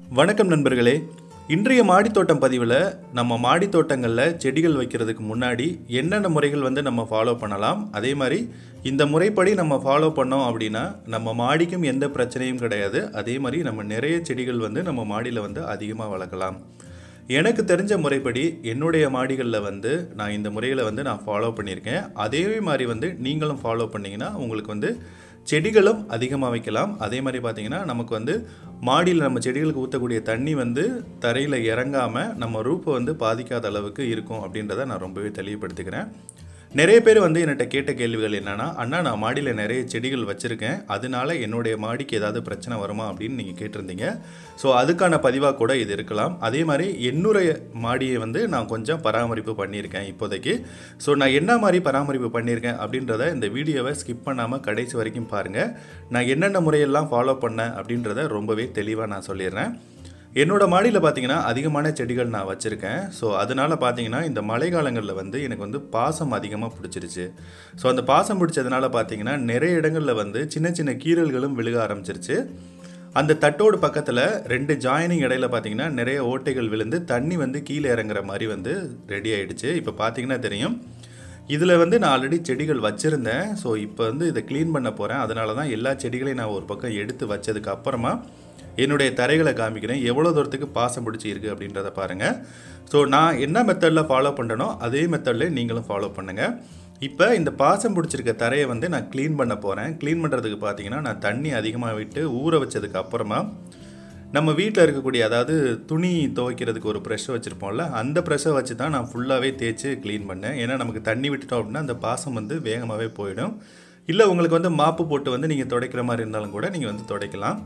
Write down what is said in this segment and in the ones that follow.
வணக்கம் நண்பர்களே இன்றைய மாடித்தோட்டம் பதிவில் நம்ம மாடித்தோட்டங்களில் செடிகள் வைக்கிறதுக்கு முன்னாடி என்னென்ன முறைகள் வந்து நம்ம ஃபாலோ பண்ணலாம் அதே மாதிரி இந்த முறைப்படி நம்ம ஃபாலோ பண்ணோம் அப்படின்னா நம்ம மாடிக்கும் எந்த பிரச்சனையும் கிடையாது அதே மாதிரி நம்ம நிறைய செடிகள் வந்து நம்ம மாடியில் வந்து அதிகமாக வளர்க்கலாம் எனக்கு தெரிஞ்ச முறைப்படி என்னுடைய மாடிகளில் வந்து நான் இந்த முறைகளை வந்து நான் ஃபாலோ பண்ணியிருக்கேன் அதே மாதிரி வந்து நீங்களும் ஃபாலோ பண்ணிங்கன்னா உங்களுக்கு வந்து செடிகளும் அதிகமாக வைக்கலாம் அதே மாதிரி பார்த்தீங்கன்னா நமக்கு வந்து மாடியில் நம்ம செடிகளுக்கு ஊற்றக்கூடிய தண்ணி வந்து தரையில் இறங்காமல் நம்ம ரூப்பை வந்து பாதிக்காத அளவுக்கு இருக்கும் அப்படின்றத நான் ரொம்பவே தெளிவுபடுத்திக்கிறேன் நிறைய பேர் வந்து என்கிட்ட கேட்ட கேள்விகள் என்னென்னா அண்ணா நான் மாடியில் நிறைய செடிகள் வச்சுருக்கேன் அதனால என்னுடைய மாடிக்கு ஏதாவது பிரச்சனை வருமா அப்படின்னு நீங்கள் கேட்டிருந்தீங்க ஸோ அதுக்கான பதிவாக கூட இது இருக்கலாம் அதே மாதிரி என்னுடைய மாடியை வந்து நான் கொஞ்சம் பராமரிப்பு பண்ணியிருக்கேன் இப்போதைக்கு ஸோ நான் என்ன மாதிரி பராமரிப்பு பண்ணியிருக்கேன் அப்படின்றத இந்த வீடியோவை ஸ்கிப் பண்ணாமல் கடைசி வரைக்கும் பாருங்கள் நான் என்னென்ன முறையெல்லாம் ஃபாலோ பண்ணேன் அப்படின்றத ரொம்பவே தெளிவாக நான் சொல்லிடுறேன் என்னோட மாடியில் பார்த்தீங்கன்னா அதிகமான செடிகள் நான் வச்சுருக்கேன் ஸோ அதனால் பார்த்தீங்கன்னா இந்த மழை காலங்களில் வந்து எனக்கு வந்து பாசம் அதிகமாக பிடிச்சிருச்சு ஸோ அந்த பாசம் பிடிச்சதுனால பார்த்தீங்கன்னா நிறைய இடங்களில் வந்து சின்ன சின்ன கீறல்களும் விழுக ஆரம்பிச்சிருச்சு அந்த தட்டோடு பக்கத்தில் ரெண்டு ஜாயினிங் இடையில பார்த்தீங்கன்னா நிறைய ஓட்டைகள் விழுந்து தண்ணி வந்து கீழே இறங்குற மாதிரி வந்து ரெடி ஆயிடுச்சு இப்போ பார்த்தீங்கன்னா தெரியும் இதில் வந்து நான் ஆல்ரெடி செடிகள் வச்சுருந்தேன் ஸோ இப்போ வந்து இதை க்ளீன் பண்ண போகிறேன் அதனால தான் எல்லா செடிகளையும் நான் ஒரு பக்கம் எடுத்து வச்சதுக்கு அப்புறமா என்னுடைய தரைகளை காமிக்கிறேன் எவ்வளோ தூரத்துக்கு பாசம் பிடிச்சி இருக்குது அப்படின்றத பாருங்கள் ஸோ நான் என்ன மெத்தடில் ஃபாலோ பண்ணுறனோ அதே மெத்தடில் நீங்களும் ஃபாலோ பண்ணுங்கள் இப்போ இந்த பாசம் பிடிச்சிருக்க தரையை வந்து நான் க்ளீன் பண்ண போகிறேன் க்ளீன் பண்ணுறதுக்கு பார்த்தீங்கன்னா நான் தண்ணி அதிகமாக விட்டு ஊற வச்சதுக்கு அப்புறமா நம்ம வீட்டில் இருக்கக்கூடிய அதாவது துணி துவைக்கிறதுக்கு ஒரு ப்ரெஷ் வச்சுருப்போம்ல அந்த ப்ரெஷ்ஷை வச்சு தான் நான் ஃபுல்லாகவே தேய்ச்சி க்ளீன் பண்ணேன் ஏன்னா நமக்கு தண்ணி விட்டுட்டோம் அப்படின்னா அந்த பாசம் வந்து வேகமாகவே போயிடும் இல்லை உங்களுக்கு வந்து மாப்பு போட்டு வந்து நீங்கள் துடைக்கிற மாதிரி இருந்தாலும் கூட நீங்கள் வந்து துடைக்கலாம்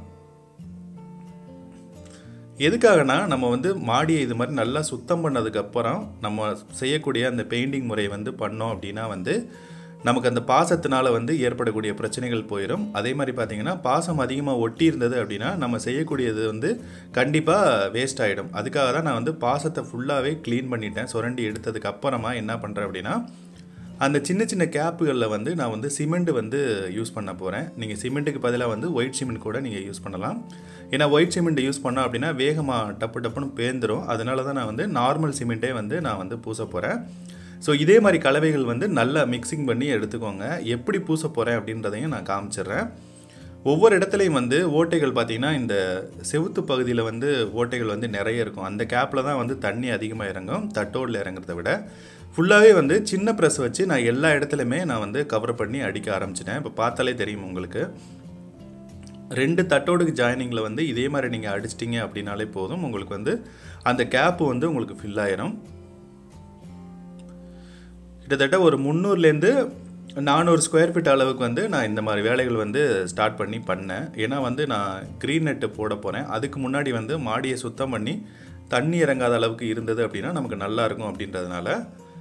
எதுக்காகனா நம்ம வந்து மாடியை இது மாதிரி நல்லா சுத்தம் பண்ணதுக்கப்புறம் நம்ம செய்யக்கூடிய அந்த பெயிண்டிங் முறையை வந்து பண்ணோம் அப்படின்னா வந்து நமக்கு அந்த பாசத்தினால வந்து ஏற்படக்கூடிய பிரச்சனைகள் போயிடும் அதே மாதிரி பார்த்தீங்கன்னா பாசம் அதிகமாக ஒட்டி இருந்தது அப்படின்னா நம்ம செய்யக்கூடியது வந்து கண்டிப்பாக வேஸ்ட் ஆகிடும் அதுக்காக தான் நான் வந்து பாசத்தை ஃபுல்லாகவே க்ளீன் பண்ணிட்டேன் சுரண்டி எடுத்ததுக்கு அப்புறமா என்ன பண்ணுறேன் அப்படின்னா அந்த சின்ன சின்ன கேப்புகளில் வந்து நான் வந்து சிமெண்ட் வந்து யூஸ் பண்ண போகிறேன் நீங்கள் சிமெண்ட்டுக்கு பதிலாக வந்து ஒயிட் சிமெண்ட் கூட நீங்கள் யூஸ் பண்ணலாம் ஏன்னா ஒயிட் சிமெண்ட் யூஸ் பண்ணோம் அப்படின்னா வேகமாக டப்பு டப்புன்னு பேந்துடும் அதனால தான் நான் வந்து நார்மல் சிமெண்ட்டே வந்து நான் வந்து பூச போகிறேன் ஸோ இதே மாதிரி கலவைகள் வந்து நல்லா மிக்சிங் பண்ணி எடுத்துக்கோங்க எப்படி பூச போகிறேன் அப்படின்றதையும் நான் காமிச்சிடுறேன் ஒவ்வொரு இடத்துலையும் வந்து ஓட்டைகள் பார்த்திங்கன்னா இந்த செவுத்து பகுதியில் வந்து ஓட்டைகள் வந்து நிறைய இருக்கும் அந்த கேப்பில் தான் வந்து தண்ணி அதிகமாக இறங்கும் தட்டோடில் இறங்குறத விட ஃபுல்லாகவே வந்து சின்ன ப்ரெஸ் வச்சு நான் எல்லா இடத்துலையுமே நான் வந்து கவர் பண்ணி அடிக்க ஆரம்பிச்சிட்டேன் இப்போ பார்த்தாலே தெரியும் உங்களுக்கு ரெண்டு தட்டோடுக்கு ஜாயினிங்கில் வந்து இதே மாதிரி நீங்கள் அடிச்சிட்டிங்க அப்படின்னாலே போதும் உங்களுக்கு வந்து அந்த கேப்பு வந்து உங்களுக்கு ஃபில் ஆயிரும் கிட்டத்தட்ட ஒரு முந்நூறுலேருந்து நானூறு ஸ்கொயர் ஃபீட் அளவுக்கு வந்து நான் இந்த மாதிரி வேலைகள் வந்து ஸ்டார்ட் பண்ணி பண்ணேன் ஏன்னா வந்து நான் க்ரீன் நெட்டு போட போகிறேன் அதுக்கு முன்னாடி வந்து மாடியை சுத்தம் பண்ணி தண்ணி இறங்காத அளவுக்கு இருந்தது அப்படின்னா நமக்கு நல்லா இருக்கும் அப்படின்றதுனால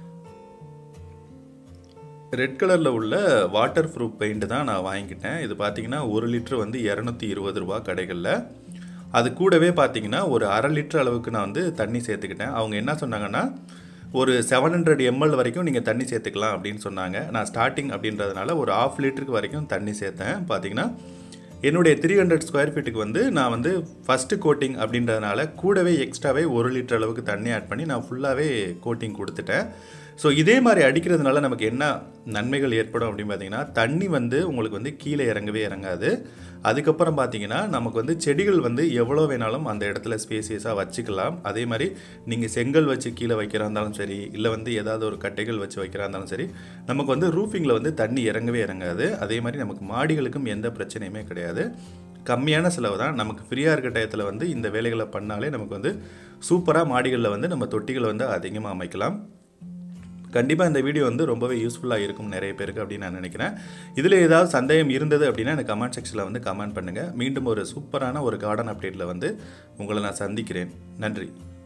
ரெட் கலரில் உள்ள வாட்டர் ப்ரூஃப் பெயிண்ட் தான் நான் வாங்கிக்கிட்டேன் இது பார்த்தீங்கன்னா ஒரு லிட்ரு வந்து இரநூத்தி இருபது ரூபா கடைகளில் அது கூடவே பார்த்தீங்கன்னா ஒரு அரை லிட்டர் அளவுக்கு நான் வந்து தண்ணி சேர்த்துக்கிட்டேன் அவங்க என்ன சொன்னாங்கன்னா ஒரு செவன் ஹண்ட்ரட் எம்எல் வரைக்கும் நீங்கள் தண்ணி சேர்த்துக்கலாம் அப்படின்னு சொன்னாங்க நான் ஸ்டார்டிங் அப்படின்றதுனால ஒரு ஆஃப் லிட்டருக்கு வரைக்கும் தண்ணி சேர்த்தேன் பார்த்தீங்கன்னா என்னுடைய த்ரீ ஹண்ட்ரட் ஸ்கொயர் ஃபீட்டுக்கு வந்து நான் வந்து ஃபஸ்ட்டு கோட்டிங் அப்படின்றதுனால கூடவே எக்ஸ்ட்ராவே ஒரு லிட்டர் அளவுக்கு தண்ணி ஆட் பண்ணி நான் ஃபுல்லாகவே கோட்டிங் கொடுத்துட்டேன் ஸோ இதே மாதிரி அடிக்கிறதுனால நமக்கு என்ன நன்மைகள் ஏற்படும் அப்படின்னு பார்த்தீங்கன்னா தண்ணி வந்து உங்களுக்கு வந்து கீழே இறங்கவே இறங்காது அதுக்கப்புறம் பார்த்தீங்கன்னா நமக்கு வந்து செடிகள் வந்து எவ்வளோ வேணாலும் அந்த இடத்துல ஸ்பேசியஸாக வச்சுக்கலாம் அதே மாதிரி நீங்கள் செங்கல் வச்சு கீழே வைக்கிறா இருந்தாலும் சரி இல்லை வந்து ஏதாவது ஒரு கட்டைகள் வச்சு வைக்கிறா இருந்தாலும் சரி நமக்கு வந்து ரூஃபிங்கில் வந்து தண்ணி இறங்கவே இறங்காது அதே மாதிரி நமக்கு மாடிகளுக்கும் எந்த பிரச்சனையுமே கிடையாது கம்மியான செலவு தான் நமக்கு ஃப்ரீயாக இருக்க டயத்தில் வந்து இந்த வேலைகளை பண்ணாலே நமக்கு வந்து சூப்பராக மாடிகளில் வந்து நம்ம தொட்டிகளை வந்து அதிகமாக அமைக்கலாம் கண்டிப்பாக இந்த வீடியோ வந்து ரொம்பவே யூஸ்ஃபுல்லாக இருக்கும் நிறைய பேருக்கு அப்படின்னு நான் நினைக்கிறேன் இதில் ஏதாவது சந்தேகம் இருந்தது அப்படின்னா எனக்கு கமெண்ட் செக்ஷனில் வந்து கமெண்ட் பண்ணுங்கள் மீண்டும் ஒரு சூப்பரான ஒரு கார்டன் அப்டேட்டில் வந்து உங்களை நான் சந்திக்கிறேன் நன்றி